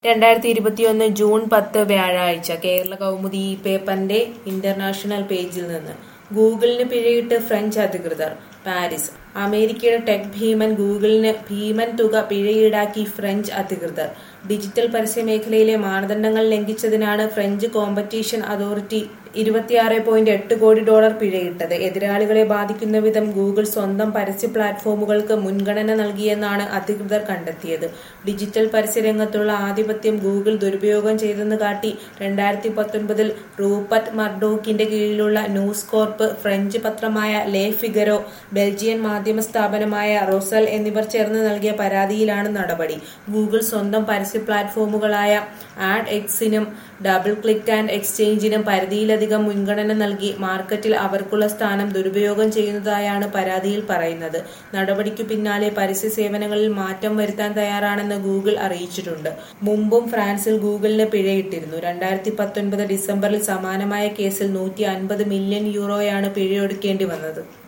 രണ്ടായിരത്തി ഇരുപത്തിയൊന്ന് ജൂൺ പത്ത് വ്യാഴാഴ്ച കേരള കൗമുദി ഈ പേപ്പറിന്റെ ഇന്റർനാഷണൽ പേജിൽ നിന്ന് ഗൂഗിളിന് പിഴയിട്ട് ഫ്രഞ്ച് അധികൃതർ പാരീസ് അമേരിക്കയുടെ ടെക് ഭീമൻ ഗൂഗിളിന് ഭീമൻ തുക പിഴയീടാക്കി ഫ്രഞ്ച് അധികൃതർ ഡിജിറ്റൽ പരസ്യ മേഖലയിലെ മാനദണ്ഡങ്ങൾ ലംഘിച്ചതിനാണ് ഫ്രഞ്ച് കോമ്പറ്റീഷൻ അതോറിറ്റി ഇരുപത്തിയാറ് പോയിന്റ് എട്ട് കോടി ഡോളർ പിഴയിട്ടത് എതിരാളികളെ ബാധിക്കുന്ന വിധം ഗൂഗിൾ സ്വന്തം പരസ്യ പ്ലാറ്റ്ഫോമുകൾക്ക് മുൻഗണന നൽകിയെന്നാണ് അധികൃതർ കണ്ടെത്തിയത് ഡിജിറ്റൽ പരസ്യരംഗത്തുള്ള ആധിപത്യം ഗൂഗിൾ ദുരുപയോഗം ചെയ്തെന്ന് കാട്ടി രണ്ടായിരത്തി പത്തൊൻപതിൽ റൂപ്പർട്ട് മർഡോക്കിന്റെ കീഴിലുള്ള ന്യൂസ് കോർപ്പ് ഫ്രഞ്ച് പത്രമായ ലേ ഫിഗരോ ബെൽജിയൻ മാധ്യമ സ്ഥാപനമായ റൊസൽ എന്നിവർ ചേർന്ന് നൽകിയ പരാതിയിലാണ് നടപടി ഗൂഗിൾ സ്വന്തം പരസ്യ പ്ലാറ്റ്ഫോമുകളായ ആഡ് എക്സിനും ഡബിൾ ക്ലിക്ക് ആൻഡ് എക്സ്ചേഞ്ചിനും പരിധിയിലധികം മുൻഗണന നൽകി മാർക്കറ്റിൽ അവർക്കുള്ള സ്ഥാനം ദുരുപയോഗം ചെയ്യുന്നതായാണ് പരാതിയിൽ പറയുന്നത് നടപടിക്കു പിന്നാലെ പരസ്യ സേവനങ്ങളിൽ മാറ്റം വരുത്താൻ തയ്യാറാണെന്ന് ഗൂഗിൾ അറിയിച്ചിട്ടുണ്ട് മുമ്പും ഫ്രാൻസിൽ ഗൂഗിളിന് പിഴയിട്ടിരുന്നു രണ്ടായിരത്തി പത്തൊൻപത് ഡിസംബറിൽ സമാനമായ കേസിൽ നൂറ്റി അൻപത് മില്യൺ യൂറോയാണ് പിഴയൊടുക്കേണ്ടി വന്നത്